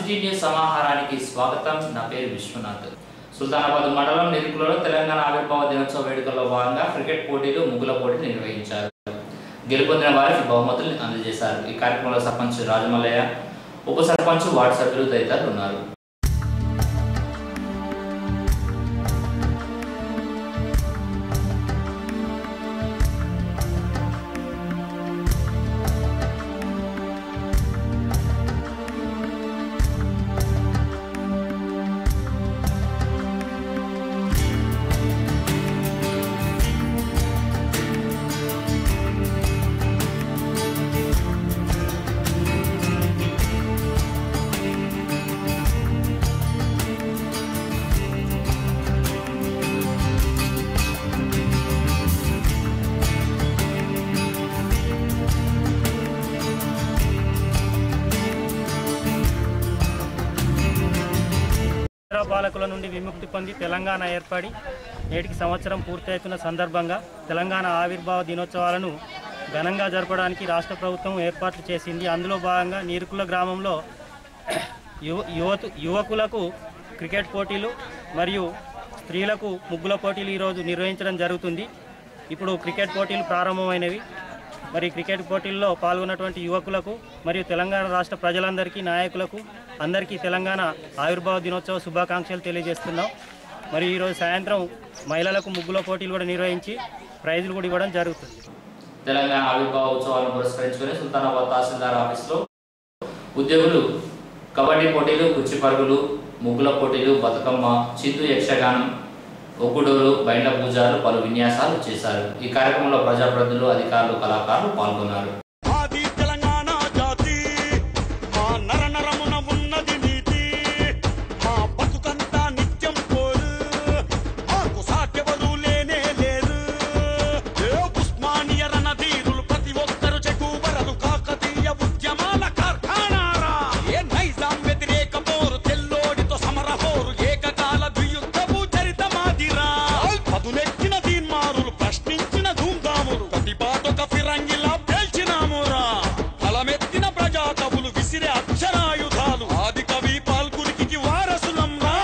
city news సమాహారానికి స్వాగతం నా పేరు విశ్వనాథ్ సుల్తానాబాద్ మండలం నిరుకులలో తెలంగాణ ఆవిర్భావ దినోత్సవ వేడుకల్లో భాగంగా క్రికెట్ పోటీలు ముగ్గుల పోటీలు నిర్వహించారు గెలుపొందిన వారికి బహుమతులు అందజేశారు ఈ కార్యక్రమంలో సర్పంచ్ రాజమల్లయ్య ఉప సర్పంచ్ వార్డు సభ్యులు తదితరులు ఉన్నారు ఆంధ్ర పాలకుల నుండి విముక్తి పొంది తెలంగాణ ఏర్పడి నేటికి సంవత్సరం పూర్తవుతున్న సందర్భంగా తెలంగాణ ఆవిర్భావ దినోత్సవాలను ఘనంగా జరపడానికి రాష్ట్ర ప్రభుత్వం ఏర్పాట్లు చేసింది అందులో భాగంగా నీరుకుల గ్రామంలో యువ యువత యువకులకు క్రికెట్ పోటీలు మరియు స్త్రీలకు ముగ్గుల పోటీలు ఈరోజు నిర్వహించడం జరుగుతుంది ఇప్పుడు క్రికెట్ పోటీలు ప్రారంభమైనవి మరి క్రికెట్ పోటీల్లో పాల్గొన్నటువంటి యువకులకు మరియు తెలంగాణ రాష్ట్ర ప్రజలందరికీ నాయకులకు అందరికీ తెలంగాణ ఆవిర్భావ దినోత్సవ శుభాకాంక్షలు తెలియజేస్తున్నాం మరి ఈరోజు సాయంత్రం మహిళలకు ముగ్గుల పోటీలు కూడా నిర్వహించి ప్రైజులు కూడా ఇవ్వడం జరుగుతుంది తెలంగాణ ఆవిర్భావ ఉత్సవాలను పురస్కరించుకుని సుల్తానాబాద్ తహసీల్దార్ ఆఫీసులో ఉద్యోగులు కబడ్డీ పోటీలు కుర్చీ పరుగులు ముగ్గుల పోటీలు బతుకమ్మ చిందు యక్షగానం ఒగ్గుడోలు బైండ్ల పూజాలు పలు విన్యాసాలు చేశారు ఈ కార్యక్రమంలో ప్రజాప్రతినిధులు అధికారులు కళాకారులు పాల్గొన్నారు ఆది తెలంగాణ జాతి మా నర నరమున ఉన్నది నీతి మా బతుకంతా నిత్యం పోరు మాకు సాధ్యవరు లేనే లేరు ఏ ఉస్మానియ రణధీరులు ప్రతి ఒక్కరు చెక్కుబరలు కాకతీయ ఉద్యమాల కార్ఖానారా ఏ నైజాం వ్యతిరేక పోరు తెల్లోడితో సమర హోరు ఏకకాల ద్వియుద్ధము చరితమాదిరా పదునెక్కిన దీన్మారులు ప్రశ్నించిన ధూమ్ధాములు ప్రతిపాదొక ఫిరంగిలా పేల్చినామురా ఫలమెత్తిన ప్రజా కవులు విసిరే అక్షరాయుధాలు ఆది కవి పాల్కురికి వారసులంరా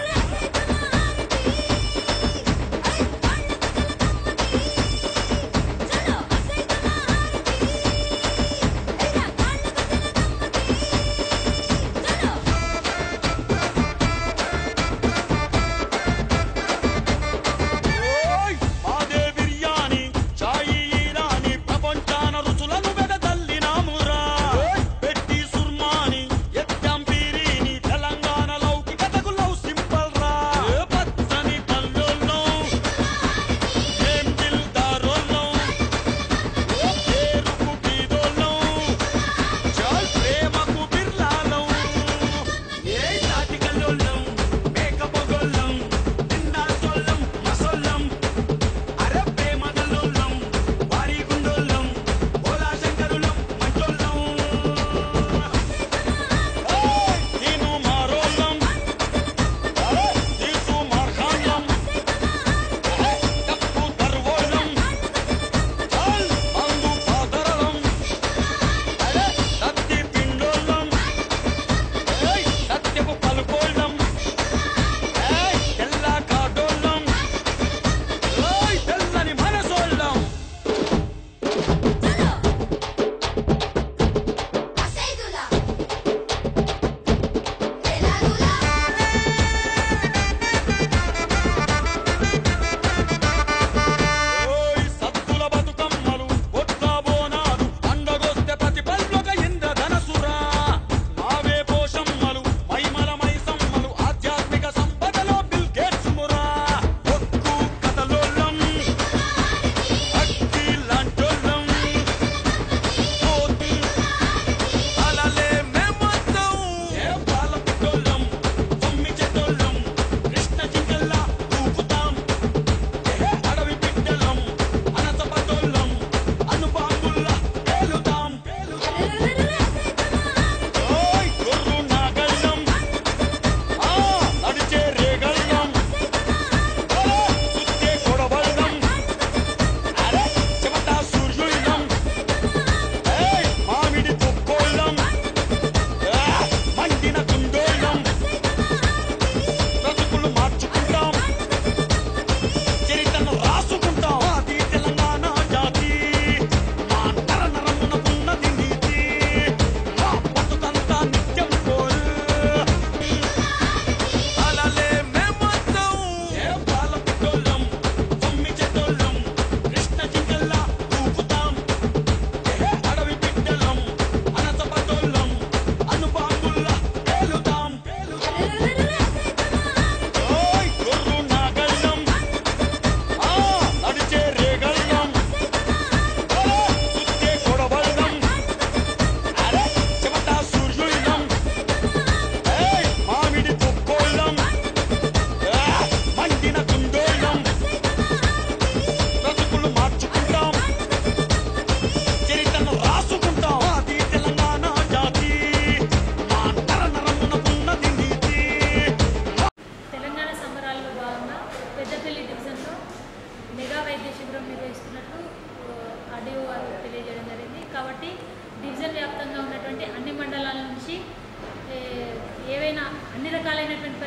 ఓయ్ మాదే బిర్యానీ చాయి ఈరాని ప్రపంచాన రుచులను వెదజల్లినామురా ఓయ్ పెట్టి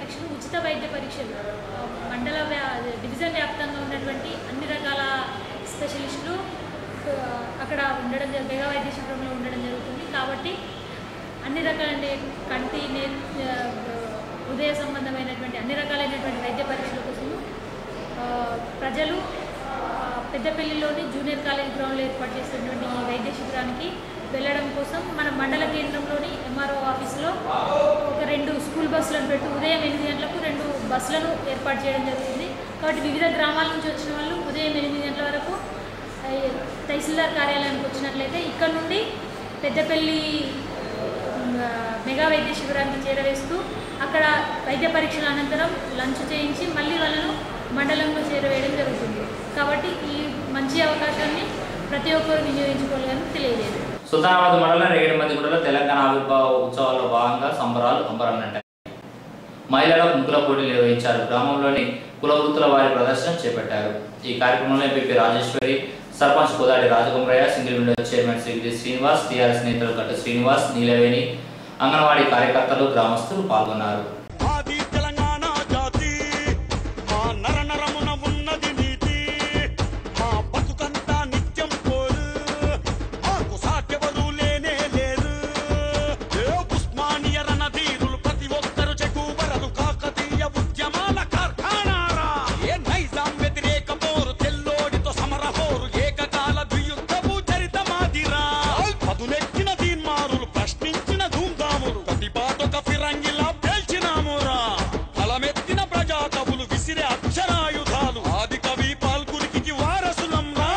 పరీక్షలు ఉచిత వైద్య పరీక్షలు ఆ, మండల వ్యా డివిజన్ వ్యాప్తంగా ఉన్నటువంటి అన్ని రకాల స్పెషలిస్టులు ఆ, అక్కడ ఉండడం జరు- మెగా వైద్య శిబిరంలో ఉండడం జరుగుతుంది కాబట్టి అన్ని రకాల కంటి నే ఆ, హృదయ సంబంధమైనటువంటి అన్ని రకాలైనటువంటి వైద్య పరీక్షల కోసము ఆ, ప్రజలు ఆ, పెద్దపల్లిలోని జూనియర్ కాలేజ్ గ్రౌండ్లో ఏర్పాటు చేసినటువంటి ఈ వైద్య శిబిరానికి వెళ్ళడం కోసం మన మండల కేంద్రంలోని ఎంఆర్ఓ ఆఫీస్లో ఒక రెండు స్కూల్ బస్సులను పెట్టి ఉదయం ఎనిమిది గంటలకు రెండు బస్సులను ఏర్పాటు చేయడం జరుగుతుంది కాబట్టి వివిధ గ్రామాల నుంచి వచ్చిన వాళ్ళు ఉదయం ఎనిమిది గంటల వరకు ఆ, తహసీల్దార్ కార్యాలయానికి వచ్చినట్లయితే ఇక్కడ నుండి పెద్దపల్లి ఆ, మెగా వైద్య శిబిరానికి చేరవేస్తూ అక్కడ వైద్య పరీక్షల అనంతరం లంచ్ చేయించి మళ్ళీ వాళ్ళను మండలంలో చేరవేయడం జరుగుతుంది కాబట్టి ఈ మంచి అవకాశాన్ని ప్రతి ఒక్కరు వినియోగించుకోవాలని తెలియజేయాలి సుల్తానాబాద్ మండలం రేగడిమందిగూడలో తెలంగాణ ఆవిర్భావ ఉత్సవాల్లో భాగంగా సంబరాలు అంబరాన్నంటాయి మహిళల ముగ్గుల పోటీలు నిర్వహించారు గ్రామంలోని కుల వృత్తుల వారి ప్రదర్శన చేపట్టారు ఈ కార్యక్రమంలో MP Rajeshwari sarpanch Kodadi Rajakumaraiah single window chairman Shri Srinivas TRS నేతలు గట్టు శ్రీనివాస్ నీలవేణి అంగన్వాడీ కార్యకర్తలు గ్రామస్తులు పాల్గొన్నారు ఆది తెలంగాణ జాతి మా నర నరమున ఉన్నది నీతి మా బతుకంతా నిత్యం కోరు మాకు సాధ్యవరు లేనే లేరు ఏ ఉస్మానియ రణధీరులు ప్రతి ఒక్కరు చెక్కుబరలు కాకతీయ ఉద్యమాల కార్ఖానారా ఏ నైజాం వ్యతిరేక పోరు తెల్లోడితో సమరహోరు ఏకకాల ద్వియుద్ధపు చరిత మాదిరా పదునెక్కిన తీన్మారులు ప్రశ్నించిన ధూమ్ధాములు ప్రతిపాదొక ఫిరంగిలా పేల్చినామురా బలమెత్తిన ప్రజా కవులు విసిరే అక్షరాయుధాలు ఆది కవి పాల్గురికి వారసులం రా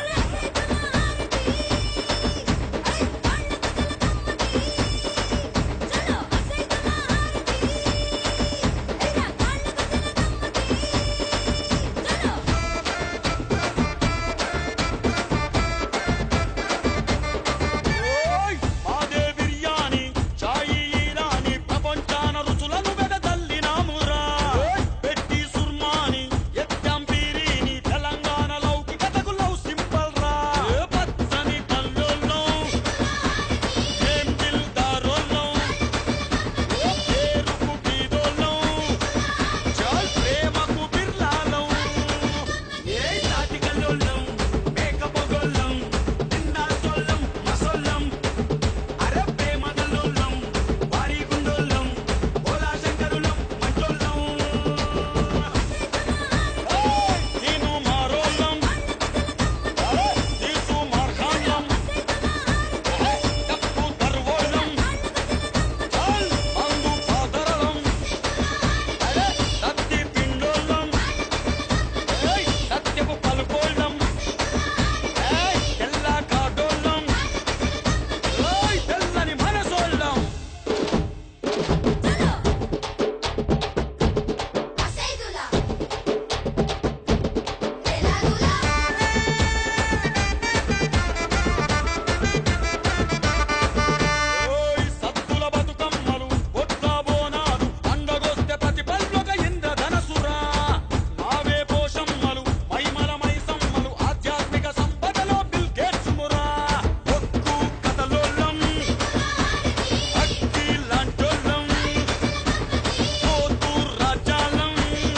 ఓయ్ మాదే బిర్యానీ చాయి ఈరాని ప్రపంచాన రుచులను వెదజల్లినామురా ఓయ్ పెట్టి సుర్మాని ఎత్తాం పీరిని తెలంగాణ లౌకికతకు లవ్ సింబల్ రా ఏ పచ్చని పల్లెల్లో ఏం దిల్దారోళ్ళం ఓ పేరుకు బీదోళ్ళం చాల్ ప్రేమకు బిర్లాలం ఏ నాటికల్లోళ్ళం మేకపోగోళ్ళం నిన్నాసోళ్ళం మసోళ్ళం అరే ప్రేమగల్లోళ్ళం వారి గుండోళ్ళం ఓలా శంకరులం మంచోళ్ళం ఏయ్ నేను మారోళ్ళం అరే తీసు మార్ఖాన్లం అరే తప్పు తర్వోళ్ళం చాల్ మందు పాదరలం అరే సత్తి పిండోళ్ళం ఏయ్ సత్యపు పలుకోళ్ళం ఏయ్ తెల్ల కాటోళ్ళం ఏయ్ తెల్లని మనసోళ్ళం ఓయ్ సత్తుల బతుకమ్మలు ఒట్ల బోనాలు పండగొస్తే ప్రతి పల్లొక ఇంద్రధనసురా నావే పోషమ్మలు మైమల మైసమ్మలు ఆధ్యాత్మిక సంపదలో బిల్ గేట్స్ మురా ఒక్కు కథలోళ్ళం అక్కి లాంటోళ్ళం పోతూ రాజ్యాలం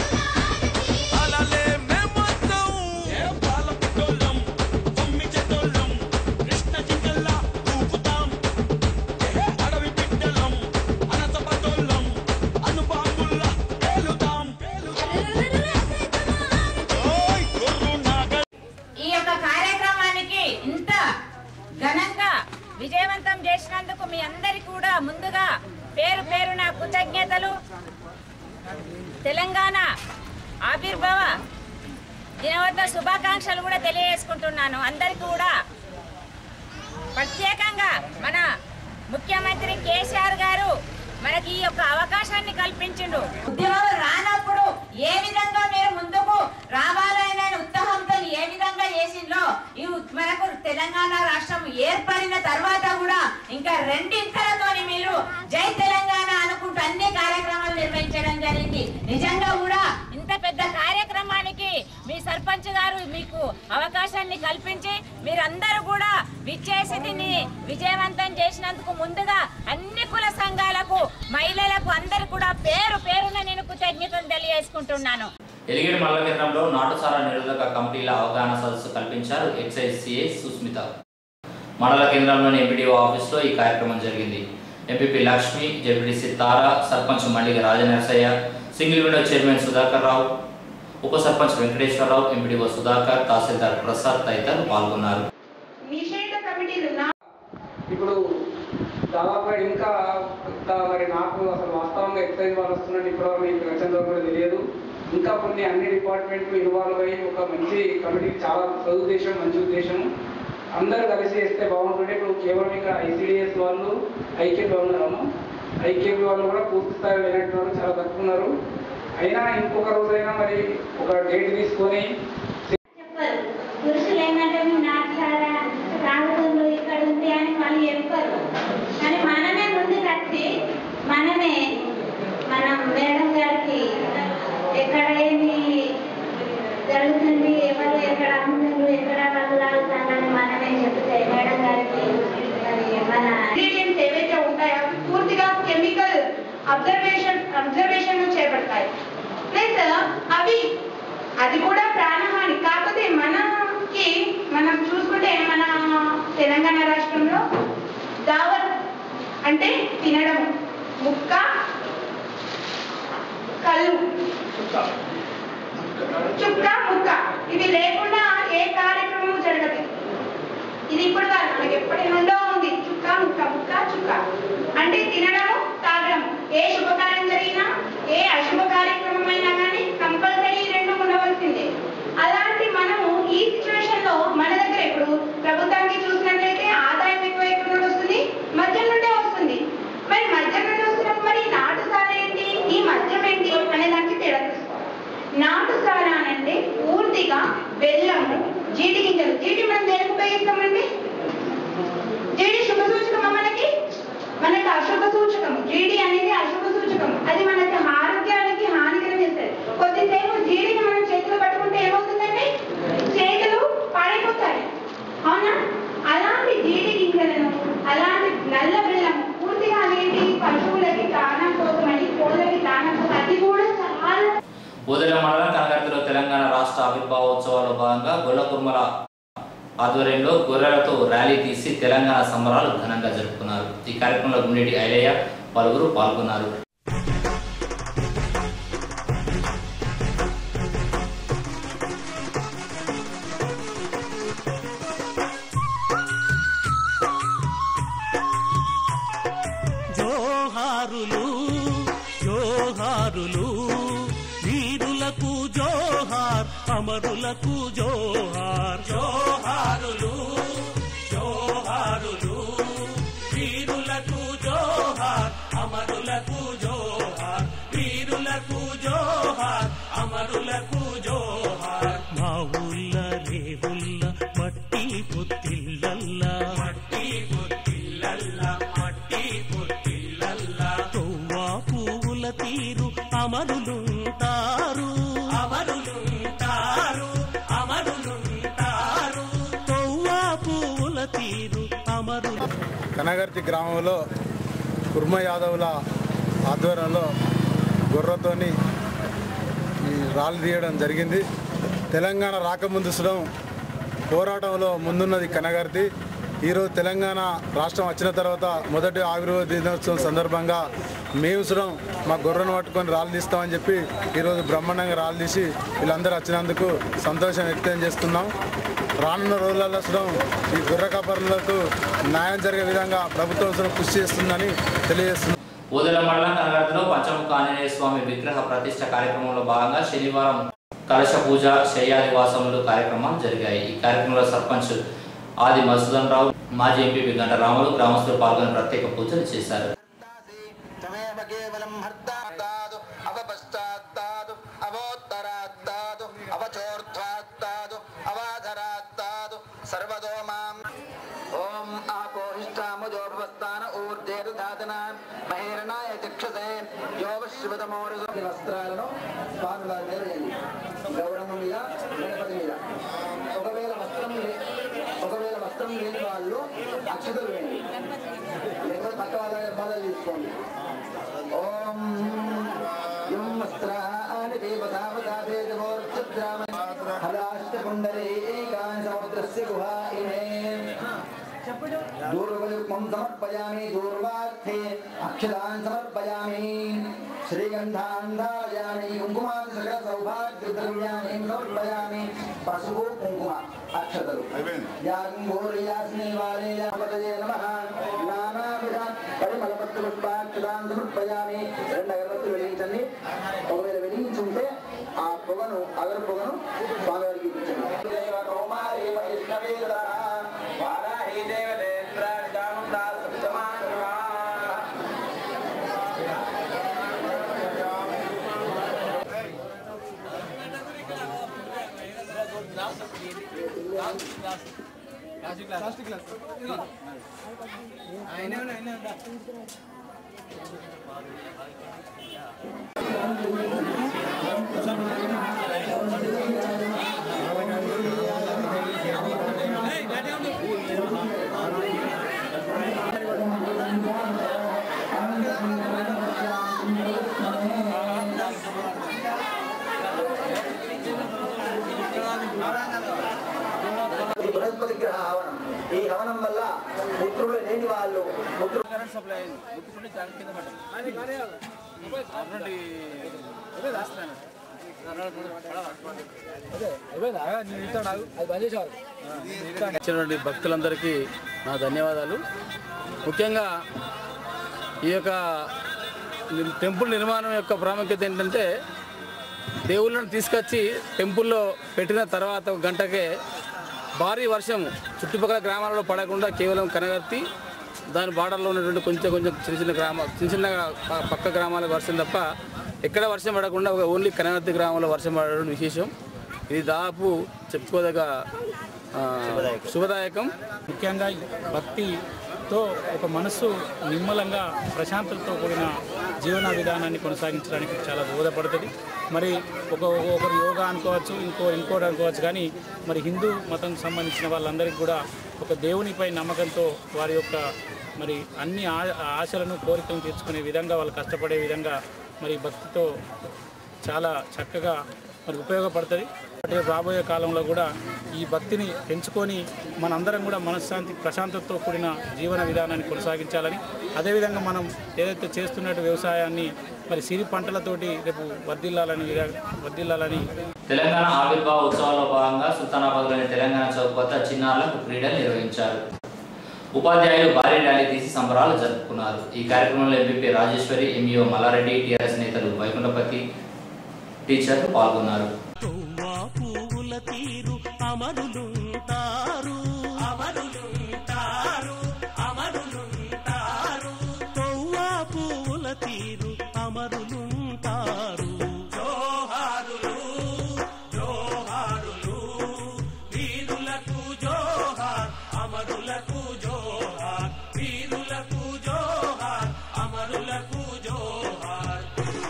అలలే మేమొద్దాం ఏ పాల పుట్టోళ్ళం తొమ్మి చెట్టోళ్ళం కృష్ణ జింకల్లా ఊపుతాం ఏ అడవి బిడ్డలం అనసపటోళ్ళం అనుబాంబుల్లా పేలుతాం ఓయ్ గొర్రు నాగ ఈ యొక్క కార్యక్రమానికి ఇంత ఘనంగా విజయవంతం చేసినందుకు మీ అందరికీ కూడా ముందుగా పేరు పేరున కృతజ్ఞతలు తెలంగాణ ఆవిర్భావ దినవద్ద శుభాకాంక్షలు కూడా తెలియజేసుకుంటున్నాను అందరికీ కూడా ప్రత్యేకంగా మన ముఖ్యమంత్రి కేసీఆర్ గారు మనకి ఈ యొక్క అవకాశాన్ని కల్పించిండు ఉద్యమం రానప్పుడు ఏ విధంగా మీరు ముందుకు రావాలనే ఉత్సాహంతో ఏ విధంగా చేసిందో ఈ ఉ- మనకు తెలంగాణ రాష్ట్రం ఏర్పడిన తర్వాత కూడా ఇంకా రెండింతలతోని మీరు జై తెలంగాణ అనుకుంటూ అన్ని కార్యక్రమాలు నిర్వహించడం జరిగింది నిజంగా కూడా ఇంత పెద్ద కార్యక్రమానికి మీ సర్పంచ్ సర్పంచ్ గారు మీకు అవకాశాన్ని కల్పించి మీరందరూ కూడా విచ్చేసి దీన్ని విజయవంతం చేసినందుకు ముందుగా అన్ని కుల సంఘాలకు మహిళలకు అందరు కూడా పేరు పేరున నేను కృతజ్ఞతలు తెలియజేసుకుంటున్నాను ఎలిగేడు మండల కేంద్రంలో నాటుసారా నిరోధక కమిటీల అవగాహన సదస్సు కల్పించారు ఎక్సైజ్ సిఏ సుస్మిత మండల కేంద్రంలోని ఎంపీడీఓ ఆఫీస్లో ఈ కార్యక్రమం జరిగింది MPP Lakshmi ZPTC Tara sarpanch Malliga Rajanarasaiah single window chairman Sudhakar Rao ఉప సర్పంచ్ వెంకటేశ్వరరావు ఎంపీడీఓ సుధాకర్ తహసీల్దార్ ప్రసాద్ తదితరులు పాల్గొన్నారు నిషేధ కమిటీలు నా ఇప్పుడు దాదాపుగా ఇంకా కొత్త మరి నాకు అసలు వాస్తవంగా ఎక్సైజ్ వాళ్ళు వస్తున్నట్టు ఇప్పటివరకు మీకు రచనలో కూడా తెలియదు ఇంకా కొన్ని అన్ని డిపార్ట్మెంట్లు ఇన్వాల్వ్ అయ్యి ఒక మంచి కమిటీ చాలా సదుద్దేశం మంచి ఉద్దేశం అందరూ కలిసి చేస్తే బాగుంటుండే ఇప్పుడు కేవలం ఇక్కడ ఐసీడిఎస్ వాళ్ళు ఐకేపీ ఉన్నారు ఐకేపీ వాళ్ళు కూడా పూర్తి స్థాయిలో లేనట్టు వాళ్ళు చాలా తక్కువ ఉన్నారు అయినా ఇంకొక రోజైనా మరి ఒక డేట్ తీసుకొని చెప్పరు పురుషులు ఏంటంటే మీ నాట్లారా రాగుతుండ్రు ఇక్కడ ఉంది అని వాళ్ళు చెప్పరు కానీ మనమే ముందుకు వచ్చి మనమే మనం మేడం గారికి ఎక్కడ ఏమి జరుగుతుంది ఎవరు ఎక్కడ అమ్ముతుండ్రు ఎక్కడ వాళ్ళు తాగుతారని మనమే చెప్తే మేడం గారికి మరి మన ఇంగ్రీడియంట్స్ ఏవైతే ఉంటాయో అవి పూర్తిగా కెమికల్ అబ్జర్వేషన్ అబ్జర్వేషన్ చేపడతాయి ప్లస్ అవి అది కూడా ప్రాణహాని కాకపోతే మనకి మనం చూసుకుంటే మన తెలంగాణ రాష్ట్రంలో దావత్ అంటే తినడం ముక్క కళ్ళు చుక్క ముక్క ఇవి లేకుండా ఏ కార్యక్రమం జరగదు ఇది ఇప్పుడు కాదు మనకి ఎప్పటి నుండో ఉంది చుక్క ముక్క ముక్క చుక్క అంటే తినడము తాగడం ఏ శుభకార్యం జరిగినా ఏ అశుభ కార్యక్రమం అయినా కానీ కంపల్సరీ ఈ రెండు ఉండవలసిందే అలాంటి మనము ఈ సిచ్యువేషన్ లో మన దగ్గర ఇప్పుడు ప్రభుత్వానికి చూసినట్లయితే ఆదాయం ఎక్కువ ఎక్కడ నుండి వస్తుంది మద్యం నుండే వస్తుంది మరి మద్యం నుండి వస్తున్నప్పుడు మరి ఈ నాటు సారా ఏంటి ఈ మద్యం ఏంటి అనే దానికి తేడా చూసుకోవాలి నాటు సారా అంటే పూర్తిగా బెల్లము జీడి గింజలు జీడి మనం దేనికి ఉపయోగిస్తామండి జీడి శుభ సూచకమా మనకి మనకి అశుభ సూచకం జీడి అనేది అశుభ సూచకం అది మనకి ఆరోగ్యానికి హానికరం చేస్తుంది కొద్దిసేపు జీడిని మనం చేతిలో పట్టుకుంటే ఏమవుతుందండి చేతులు పాడైపోతాయి అవునా అలాంటి జీడి గింజలను అలాంటి నల్ల బెల్లం పూర్తిగా అనేది పశువులకి దానం కోసమని కోళ్ళకి దానం కోసం అది కూడా చాలా బోధన మండలం కనగర్తిలో తెలంగాణ రాష్ట్ర ఆవిర్భావోత్సవాల్లో భాగంగా గొల్లకుర్మల ఆధ్వర్యంలో గొర్రెలతో ర్యాలీ తీసి తెలంగాణ సంబరాలు ఘనంగా జరుపుకున్నారు ఈ కార్యక్రమంలో గుండెటి ఐలయ్య పలువురు పాల్గొన్నారు జోహారులు జోహారులు వీరులకు జోహార్ అమరులకు జోహార్ జోహారులు జోహారులు వీరులకు జోహార్ అమరులకు జోహార్ వీరులకు జోహార్ అమరులకు జోహార్ మా ఊళ్ళ రేవుల్ల మట్టి పొత్తిళ్ళల్లా మట్టి పొత్తిళ్ళల్లా మట్టి పొత్తిళ్ళల్లా తొవ్వా పువ్వుల తీరు అమరులుంటారు అమరులుంటారు అమరులుంటారు తొవ్వా పువ్వుల తీరు అమరులు కనగర్తి గ్రామంలో కుర్మ యాదవుల ఆధ్వర్యంలో గుర్రతోని ఈ రాళ్ళు తీయడం జరిగింది తెలంగాణ రాకముందు సుడం పోరాటంలో ముందున్నది కనగర్తి ఈరోజు తెలంగాణ రాష్ట్రం వచ్చిన తర్వాత మొదటి ఆవిర్భావ దినోత్సవం సందర్భంగా మేము సుడం మా గొర్రెను పట్టుకొని రాళ్ళు తీస్తామని చెప్పి ఈరోజు బ్రహ్మాండంగా రాళ్ళు తీసి వీళ్ళందరూ వచ్చినందుకు సంతోషం వ్యక్తం చేస్తున్నాం రానున్న రోజులలో సుడం ఈ గుర్ర కాపరులకు న్యాయం జరిగే విధంగా ప్రభుత్వం సుడం కృషి చేస్తుందని తెలియజేస్తున్నాం ఓదెల మండలం కనగర్తిలో పంచముఖ ఆంజనేయ స్వామి విగ్రహ ప్రతిష్ట కార్యక్రమంలో భాగంగా శనివారం కలశ పూజ శయ్యాదివాసములు కార్యక్రమాలు జరిగాయి ఈ కార్యక్రమంలో సర్పంచ్ ఆది మధుసూదన్ రావు మాజీ ఎంపీ గంట రాములు గ్రామస్తులు పాల్గొని ప్రత్యేక పూజలు చేశారు తమేవ కేవలం హర్తాత్తాదు అవపశ్చాత్తాదు అవోత్తరాత్తాదు అవచోర్ధ్వాత్తాదు అవాధరాత్తాదు సర్వదో మాం ఓం ఆపోహిష్టాముజోపస్థాన ఊర్ధేరు ధాతనాన్ మహేరణాయ చక్షసే యోగ శివతమోరు వస్త్రాలను స్వామివారి మీద వేయండి గౌరవం మీద గణపతి మీద వాళ్ళు అక్షతలు వేయండి లేకపోతే పక్క వాళ్ళ బాధలు తీసుకోండి ఓం యం వస్త్రాని దేవతావతాభేదమోర్చద్రామ హలాష్టకుండలీకాని సముద్రస్య గుహాయినే दूर्वयुग्मं समर्पयामि दूर्वार्थे अक्षतान् समर्पयामि श्रीगन्धान् धारयामि कुङ्कुमान् सकलसौभाग्यद्रव्याणि समर्पयामि पशुः कुङ्कुम अक्षतलु यागोर्यास्नेवालये नमः నానావిధ పరిమళపత్ర పుష్పాక్షరాన్ని సమర్పయామి రెండు అగరబత్తులు వెలిగించండి ఒకవేళ వెలిగించుంటే ఆ పొగను అగరు పొగను స్వామివారికి ఇప్పించండి కౌమారి వైష్ణవేంద్ర వారాహి దేవదేంద్ర నిజాముండా సప్తమానువా ఈ బృహస్పతి గ్రహ హవనం ఈ హవనం వల్ల పుత్రులు లేని వాళ్ళు పుత్రులు ఇచ్చినటువంటి భక్తులందరికీ నా ధన్యవాదాలు ముఖ్యంగా ఈ యొక్క ని- టెంపుల్ నిర్మాణం యొక్క ప్రాముఖ్యత ఏంటంటే దేవుళ్ళను తీసుకొచ్చి టెంపుల్లో పెట్టిన తర్వాత ఒక గంటకే భారీ వర్షం చుట్టుపక్కల గ్రామాలలో పడకుండా కేవలం కనగర్తి దాని బార్డర్లో ఉన్నటువంటి కొంచెం కొంచెం చిన్న చిన్న గ్రామ చిన్న చిన్న ప- పక్క గ్రామాలకు వర్షం తప్ప ఎక్కడ వర్షం పడకుండా ఒక ఓన్లీ కనగర్తి గ్రామంలో వర్షం పడడం విశేషం ఇది దాదాపు చెప్పుకోదగ్గ ఆ, శుభదాయకం ముఖ్యంగా భక్తితో ఒక మనసు నిమ్మలంగా ప్రశాంతతతో కూడిన జీవన విధానాన్ని కొనసాగించడానికి చాలా దోహదపడుతుంది మరి ఒక ఒకరు యోగా అనుకోవచ్చు ఇంకో ఇంకోటి అనుకోవచ్చు కానీ మరి హిందూ మతం సంబంధించిన వాళ్ళందరికీ కూడా ఒక దేవునిపై నమ్మకంతో వారి యొక్క మరి అన్ని ఆ- ఆశలను కోరికలను తీర్చుకునే విధంగా వాళ్ళు కష్టపడే విధంగా మరి భక్తితో చాలా చక్కగా మరి ఉపయోగపడుతుంది అంటే రాబోయే కాలంలో కూడా ఈ భక్తిని పెంచుకొని మనందరం కూడా మనశ్శాంతి ప్రశాంతతతో కూడిన జీవన విధానాన్ని కొనసాగించాలని అదేవిధంగా మనం ఏదైతే చేస్తున్నట్టు వ్యవసాయాన్ని మరి సిరి పంటలతోటి రేపు వర్ధిల్లాలని విధా- వర్ధిల్లాలని తెలంగాణ ఆవిర్భావ ఉత్సవాల్లో భాగంగా సుల్తానాబాద్లోని తెలంగాణ చౌక్ వద్ద చిన్నారులకు క్రీడలు నిర్వహించారు ఉపాధ్యాయులు భారీ ర్యాలీ తీసి సంబరాలు జరుపుకున్నారు ఈ కార్యక్రమంలో MPP Rajeshwari MEO Mallareddy TRS నేతలు వైకుంఠపతి టీచర్లు పాల్గొన్నారు తొవ్వా పువ్వుల తీరు అమరులుంటారు అమరులుంటారు అమరులుంటారు తొవ్వా పువ్వుల తీరు అమరులుంటారు జోహారులు జోహారులు వీరులకు జోహార్ అమరులకు జోహార్ వీరులకు జోహార్ అమరులకు జోహార్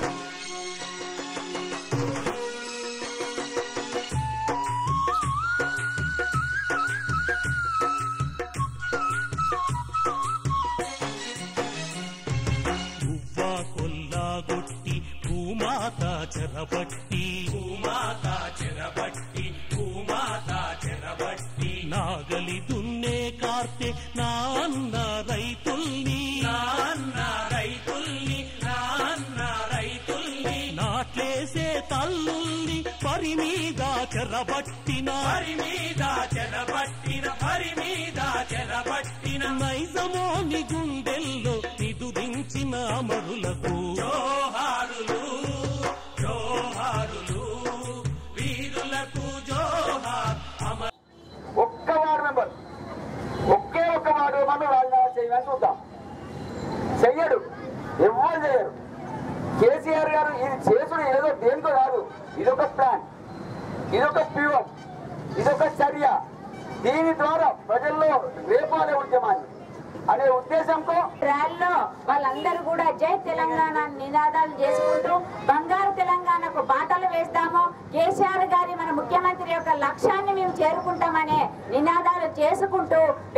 గువ్వ కొల్లాగొట్టి భూమాత చెరబట్టి భూమాత చెరబట్టి భూమాత చెరబట్టి నాగలి దున్నే కార్తె నాన్న రైతుల్ని నాన్న రైతుల్ని నాన్న రైతుల్ని నాట్లేసే తల్లుల్ని పరి మీద చెరబట్టిన పరి మీద చెరబట్టిన పరి మీద చెరబట్టిన నైజమోని గుండెల్లో నిదురించిన అమరులకు జోహారులు జోహారులు వీరులకు జోహార్ అమర్ ఒక్క వార్డు మెంబర్ ఒకే ఒక్క వార్డు మెంబర్ రాజీనామా చేయమని చూద్దాం చెయ్యడు ఎవ్వరు చేయరు కేసీఆర్ గారు ఇది చేసుడు ఏదో దేనికో కాదు ఇదొక ప్లాన్ ఇదొక ప్యూర్ ఇదొక చర్య దీని ద్వారా ప్రజల్లో రేపాలే ఉద్యమాన్ని అనే ఉద్దేశంతో ర్యాలీలో వాళ్ళందరూ కూడా జై తెలంగాణ నినాదాలు చేసుకుంటూ బంగారు తెలంగాణకు బాటలు వేస్తాము కేసీఆర్ గారి మన ముఖ్యమంత్రి యొక్క లక్ష్యాన్ని మేము చేరుకుంటామనే నినాదాలు చేసుకుంటూ పెద్ద ఎత్తున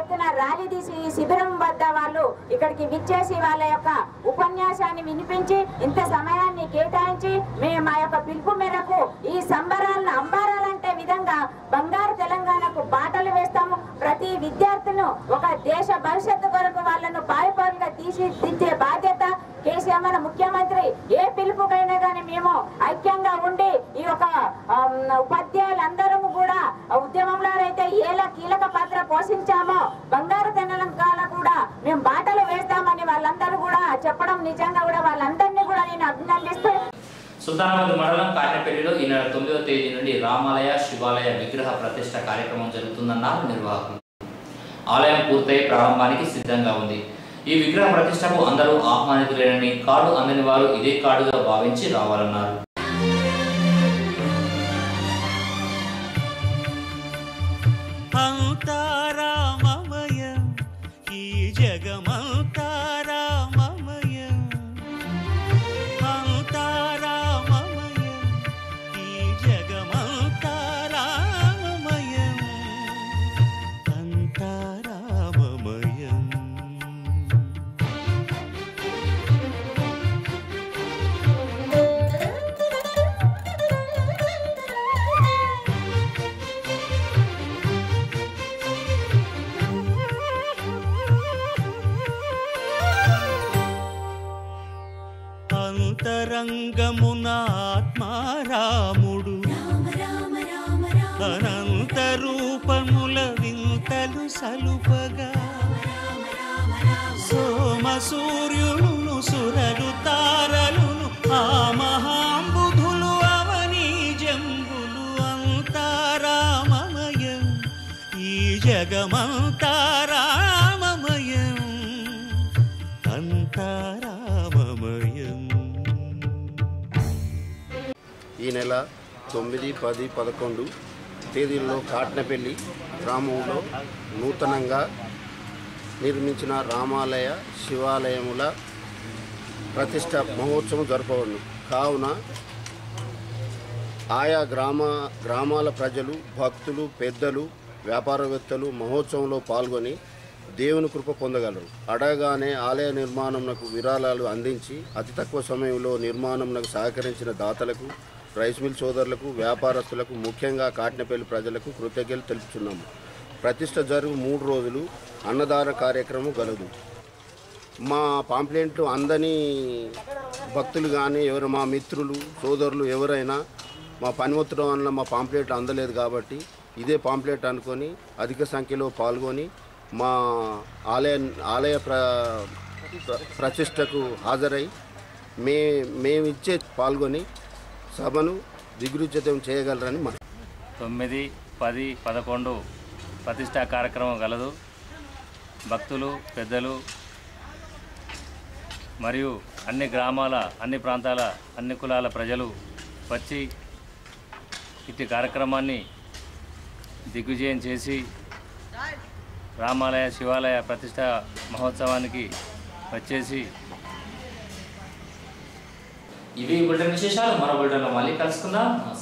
ఎత్తున ర్యాలీ తీసి ఈ శిబిరం వద్ద వాళ్ళు ఇక్కడికి విచ్చేసి వాళ్ళ యొక్క ఉపన్యాసాన్ని వినిపించి ఇంత సమయాన్ని కేటాయించి మేము మా యొక్క పిలుపు మేరకు ఈ సంబరాలను అంబారాలంటే విధంగా బంగారు తెలంగాణకు బాటలు వేస్తాము ప్రతి విద్యార్థులను ఒక దేశ భవిష్యత్తు కొరకు వాళ్ళను పాయపాలుగా తీర్చిదిద్దే బాధ్యత కేసీఆర్ మన ముఖ్యమంత్రి ఏ పిలుపుకైనా కానీ మేము ఐక్యంగా ఉండి ఈ యొక్క ఆమ్, ఉపాధ్యాయులందరము కూడా ఆ ఉద్యమంలో అయితే ఏలా కీలక పాత్ర పోషించామో బంగారు తెలంగాణ కూడా మేము బాటలు వేస్తామని వాళ్ళందరూ కూడా చెప్పడం నిజంగా కూడా వాళ్ళందరినీ కూడా నేను అభినందిస్తూ సుల్తానాబాద్ మండలం కాటినపల్లిలో ఈ నెల తొమ్మిదవ తేదీ నుండి రామాలయ శివాలయ విగ్రహ ప్రతిష్ట కార్యక్రమం జరుగుతుందన్నారు నిర్వాహకులు ఆలయం పూర్తయి ప్రారంభానికి సిద్ధంగా ఉంది ఈ విగ్రహ ప్రతిష్టకు అందరూ ఆహ్వానితులేనని కార్డు అందని వారు ఇదే కార్డుగా భావించి రావాలన్నారు అంతారామమయం ఈ జగమంతారామమయం అంతారామమయం ఈ జగమంతారామమయం అంతారామమయం అంతరంగమున ఆత్మారాముడు అనంత రూపముల వింతలు సలుపగా సోమ సూర్యులను సురలు తారలును ఆ మహాంబుధులు అవని జంబులు అంతారామమయం ఈ జగమంతారామమయం అంతారామమయం ఈ నెల తొమ్మిది పది పదకొండు తేదీల్లో కాట్నపల్లి గ్రామంలో నూతనంగా నిర్మించిన రామాలయ శివాలయముల ప్రతిష్ట మహోత్సవం జరపవను కావున ఆయా గ్రామ గ్రామాల ప్రజలు భక్తులు పెద్దలు వ్యాపారవేత్తలు మహోత్సవంలో పాల్గొని దేవుని కృప పొందగలరు అడగానే ఆలయ నిర్మాణంనకు విరాళాలు అందించి అతి తక్కువ సమయంలో నిర్మాణంనకు సహకరించిన దాతలకు రైస్ మిల్ సోదరులకు వ్యాపారస్తులకు ముఖ్యంగా కాటినపల్లి ప్రజలకు కృతజ్ఞతలు తెలుపుతున్నాము ప్రతిష్ట జరుగు మూడు రోజులు అన్నదాన కార్యక్రమం గలదు మా పాంప్లెంట్లు అందని భక్తులు కానీ ఎవరు మా మిత్రులు సోదరులు ఎవరైనా మా పని ఒత్తడం వల్ల మా పాంప్లెట్ అందలేదు కాబట్టి ఇదే పాంప్లెట్ అనుకొని అధిక సంఖ్యలో పాల్గొని మా ఆలయ ఆలయ ప్ర ప్ర- ప్రతిష్టకు హాజరై మే మేమిచ్చే పాల్గొని సభను దిగ్విజయం చేయగలరని మా తొమ్మిది పది పదకొండు ప్రతిష్టా కార్యక్రమం కలదు భక్తులు పెద్దలు మరియు అన్ని గ్రామాల అన్ని ప్రాంతాల అన్ని కులాల ప్రజలు వచ్చి ఇట్టి కార్యక్రమాన్ని దిగ్విజయం చేసి రామాలయ శివాలయ ప్రతిష్ట మహోత్సవానికి వచ్చేసి ఇవి బులెటిన్ విశేషాలు మరో బులెటిన్లో మళ్ళీ కలుసుకుందాం